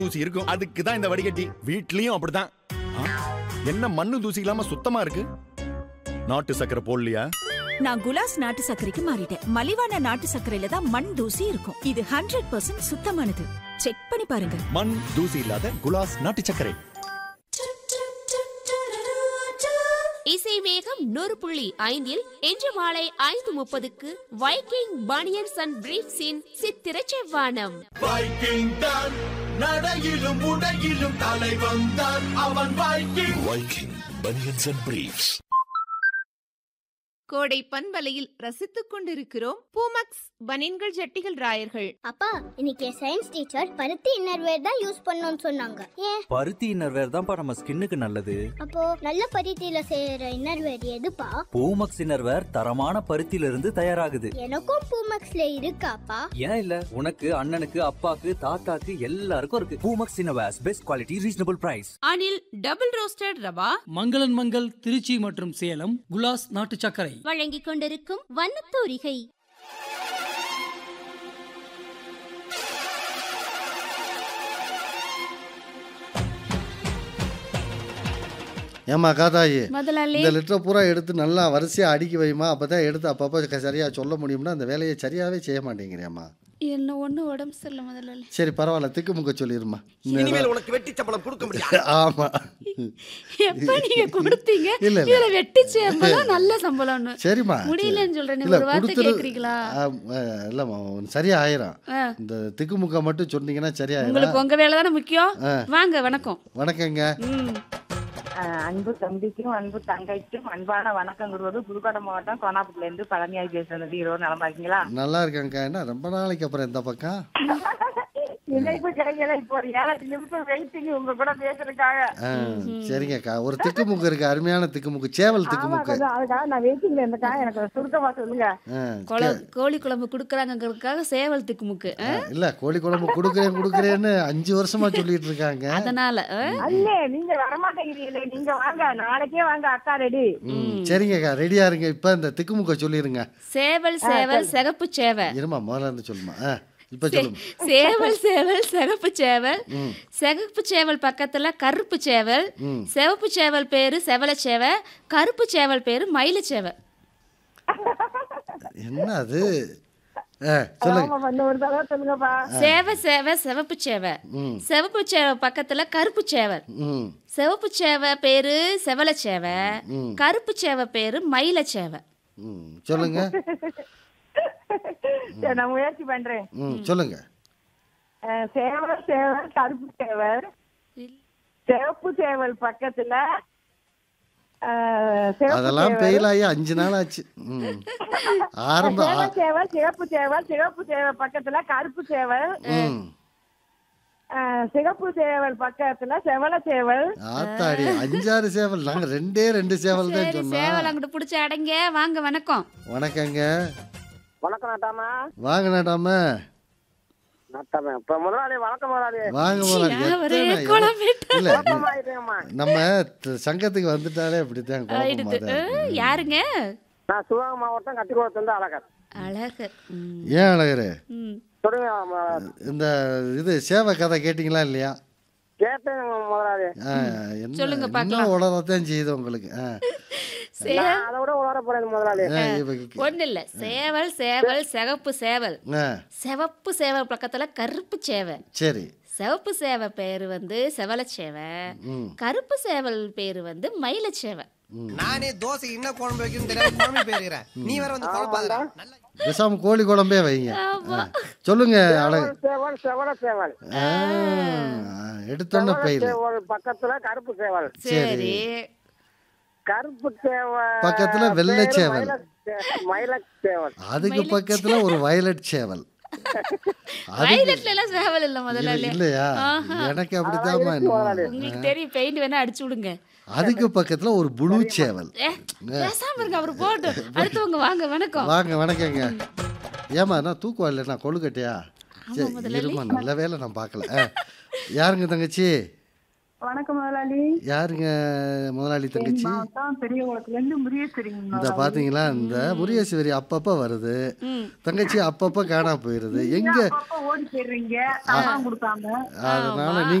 தூசி இருக்கும் அதுக்கு தான் இந்த வடிகட்டி வீட்லயும் அப்படிதான் ஆ, என்ன மண்ணு தூசி இல்லாம சுத்தமா இருக்கு நாட்டு சக்கரை போடலையா நான் குலாஸ் நாட்டு சர்க்கரைக்கு மாறிட்டேன் மலிவான நாட்டு சர்க்கரையில தான் மண் தூசி இருக்கும் இது ஹண்ட்ரட் பர்சன்ட் சுத்தமானது செக் பண்ணி பாருங்க மண் தூசி இல்லாத குலாஸ் நாட்டு சர்க்கரை இசை வேகம் நூறு புள்ளி ஐந்தில் இன்று மாலை ஐந்து முப்பதுக்கு வைக்கிங் பனியன்ஸ் அண்ட் பிரீப்ஸின் சித்திர செவ்வானம் வைக்கிங் தான் நடையிலும் உடையிலும் தலை வந்தான் அவன் Viking Viking Bunions and Briefs. கோடை பண்பலையில் ரசித்துக் கொண்டிருக்கிறோம் பூமக்ஸ் பனின்கள் ஜட்டிகள் ராயர்கள் அப்பா இன்னைக்கு சயின்ஸ் டீச்சர் பருத்தி இன்னர்வேர் தான் யூஸ் பண்ணணும்னு சொன்னாங்க ஏன் பருத்தி இன்னர்வேர் தான்ப்பா நம்ம ஸ்கின்னுக்கு நல்லது அப்போ நல்ல பருத்தியில செய்யற இன்னர்வேர் எதுப்பா பூமக்ஸ் இன்னர்வேர் தரமான பருத்தியில இருந்து தயாராகுது எனக்கும் பூமக்ஸ்ல இருக்காப்பா ஏன் இல்ல உனக்கு அண்ணனுக்கு அப்பாக்கு தாத்தாக்கு எல்லாருக்கும் இருக்கு பூமக்ஸ் innerwears best quality reasonable price Anil double roasted rava மங்களன் மங்கள் திருச்சி மற்றும் சேலம் குலாஸ் நாட்டு சர்க்கரை வழங்கிக் கொண்டிருக்கும் வண்ணத்தூரிகை ஏம்மா காதாயி முதலாளி இந்த லிட்டரை பூரா எடுத்து நல்லா வரிசையாக அடுக்கி வைமா அப்போ தான் எடுத்து அப்பப்போ சரியாக சொல்ல முடியும்னா அந்த வேலையை சரியாகவே செய்ய மாட்டேங்கிறியாம்மா என்ன ஒண்ணு உடம்பு சரியில்லை முதலாளி சரி பரவாயில்ல திக்குமுக்க சொல்லிடுமா இனிமேல் உனக்கு வெட்டி சம்பளம் கொடுக்க முடியாது ஆமாம் எப்ப நீங்க கொடுத்தீங்க இல்ல, இல்ல. இதுல வெட்டி சம்பளம் நல்ல சம்பளம்னு சரிம்மா முடியலன்னு சொல்றேன் நீங்க இல்ல, ஒரு வார்த்தை கொடுத்துரு- கேக்குறீங்களா ஆ, ஆ, இல்லைம்மா சரியா ஆயிரும் ஆ. இந்த திக்குமுக்க மட்டும் சொன்னீங்கன்னா சரியாயிரும் உங்களுக்கு உங்க வேலை தானே முக்கியம் ஆ. வாங்க வணக்கம் வணக்கங்க ம் அன்பு தம்பிக்கும் அன்பு தங்கைக்கும் அன்பான வணக்கம் கூறுவது புதுக்கோட்டை மாவட்டம் கோனாப்புல இருந்து பழனியாய் பேசுறது ஈரோடு நலமா இருக்கீங்களா நல்லா இருக்கேங்க்கா என்ன ரொம்ப நாளைக்கு அப்புறம் இந்த பக்கம் இணைப்பு கிடைக்கல இப்போ ஒரு ஏழு நிமிஷம் வெயிட்டிங் உங்க கூட பேசுறதுக்காக ஆ, சரிங்கக்கா ஒரு திக்குமுக்கு இருக்கு அருமையான திக்குமுக்கு சேவல் ஆமா திக்குமுக்கு கொஞ்சம் அதுக்காக நான் வெயிட்டிங்ல இருந்தேக்கா எனக்கு சுருக்கமா சொல்லுங்க ஆ, கொல- கோழி குழம்பு குடுக்கறாங்கிறதுக்காக சேவல் திக்குமுக்கு ஆ? இல்ல கோழி குழம்பு கொடுக்குறேன் கொடுக்குறேன்னு அஞ்சு வருஷமா சொல்லிட்டு இருக்காங்க அதனால ஆ? அல்லே நீங்க வரமாட்டேங்கிறீங்களே நீங்க வாங்க நாளைக்கே வாங்க அக்கா ரெடி ம், சரிங்கக்கா ரெடியா இருங்க இப்ப இந்த திக்குமுக்க சொல்லிருங்க சேவல் சேவல் சிகப்பு சேவை இருமா முதல்ல இருந்து சொல்லுமா ஆ, இப்ப சொல்லுங்க சேவல் சேவல் சிகப்பு சேவல் ம். சிகப்பு சேவல் பக்கத்துல கருப்பு சேவல் ம். சிவப்பு சேவல் பேரு செவல சேவை கருப்பு சேவல் பேரு மயில சேவை என்ன அது ஆ, சொல்லுங்க ஆமா பண்ண ஒரு தடவை சொல்லுங்கப்பா சேவை சேவை சிவப்பு சேவை ம் சிவப்பு சேவை பக்கத்துல கருப்பு சேவல் ம் சிவப்பு சேவை பேரு செவல சேவை ம். கருப்பு சேவை பேரு மயில சேவை ம் சொல்லுங்க சரி நான் முயற்சி பண்றேன் ம் சொல்லுங்க அஹ், சேவல் சேவல் கருப்பு சேவல் சிவப்பு சேவல் பக்கத்துல அஹ், சிவப்பு அதெல்லாம் சேவல், பெயில் ஆகி அஞ்சு நாள் ஆச்சு ம் ஆரம்ப ஆ- சேவல் சேவல் சிவப்பு சேவல் சிவப்பு சேவல் பக்கத்துல கருப்பு சேவல் ம் அஹ், சிவப்பு சேவல் பக்கத்துல செவல சேவல் ஆத்தாடி அஞ்சாறு சேவல் நாங்க ரெண்டே ரெண்டு சேவல் தான் சரி சொன்னோம் சேவல் அங்கிட்டு பிடிச்ச அடங்க வாங்க வணக்கம் வணக்கங்க வணக்கம் நாட்டாமா வாங்க நாட்டாம நாட்டாமா இப்ப முதலாளி வணக்கம் முதலாளி வாங்க போலாம் ஏன் ஒரே எத்தனை- குழம்பிட்டு இல்ல ஆயிட்டேங்கம்மா நம்ம த- சங்கத்துக்கு வந்துட்டாலே அப்படித்தான் ஆயிடுது குழப்பமா தான் ஆ, யாருங்க நான் சிவகங்கை மாவட்டம் கத்திக்குளத்துல அழகர் அழகர் ம், ஏன் அழகரு ம். சொல்லுங்க இந்த இது சேவை கதை கேட்டிங்களா இல்லையா கேட்டேன் முதலாளி ஆ, என்ன சொல்லுங்க இன்னும் பார்க்கலாம். உளரத்தான் செய்யுது உங்களுக்கு ஆ. சே- அதை விட உணர போறேன் முதலாளி ஆ, இப்ப- ஒண்ணு இல்ல சேவல் சேவல் சிகப்பு சேவல் ஆ, சிவப்பு சேவல் பக்கத்துல கருப்பு சேவை சரி சிவப்பு சேவை பேரு வந்து செவல சேவை ம் கருப்பு சேவல் பேரு வந்து மயில சேவை நானே தோசை என்ன குழம்பு வைக்கணும் தெரியாது குழம்பு போயிருக்கிறேன் நீ வேற வந்து குழப்பாத நல்லா பேசாம கோழி குழம்பே வைங்க ஆமா. ஆ. சொல்லுங்க அழகு சேவல் செவல சேவல் ஆ, எடுத்தோன்ன பயிர் சேவல் பக்கத்துல கருப்பு சேவல் சரி கருப்பு சேவல் பக்கத்துல வெள்ளை பேரு சேவல். மயில சே- மயில சேவல் அதுக்கு பக்கத்துல ஒரு வயலட் சேவல் அதுக்கு வயலட்ல எல்லாம் சேவல் இல்ல முதல்ல இல்ல- இல்லையா ஆஹா. எனக்கு அப்படித்தாம்மா என்னமோ. உங்களுக்கு தெரியும் பெயிண்ட் வேணா அடிச்சு விடுங்க அதுக்கு பக்கத்துல ஒரு புளு சேவல் ஏ, பேசாம இருங்க அவரு போட்டு அடுத்தவங்க வாங்க வணக்கம் வாங்க வணக்கங்க ஏமா நான் தூக்குவா இல்லை நான் கொழுக்கட்டையா சரி முதலாளி. இருமா நல்ல வேலை நான் பார்க்கல ஆ. யாருங்க தங்கச்சி வணக்கம் முதலாளி யாருங்க முதலாளி தங்கச்சி மாவட்டம் பெரிய குளத்துல இருந்து முரியேஸ்வரிங்க இந்த முதலாளி. பாத்தீங்களா இந்த முருகேஸ்வரி அப்பப்ப வருது தங்கச்சி அப்பப்ப காணாம போயிருது எங்க அப்பப்ப ஓடி போயிடுறீங்க சாமான் கொடுக்காம அதனால நீங்க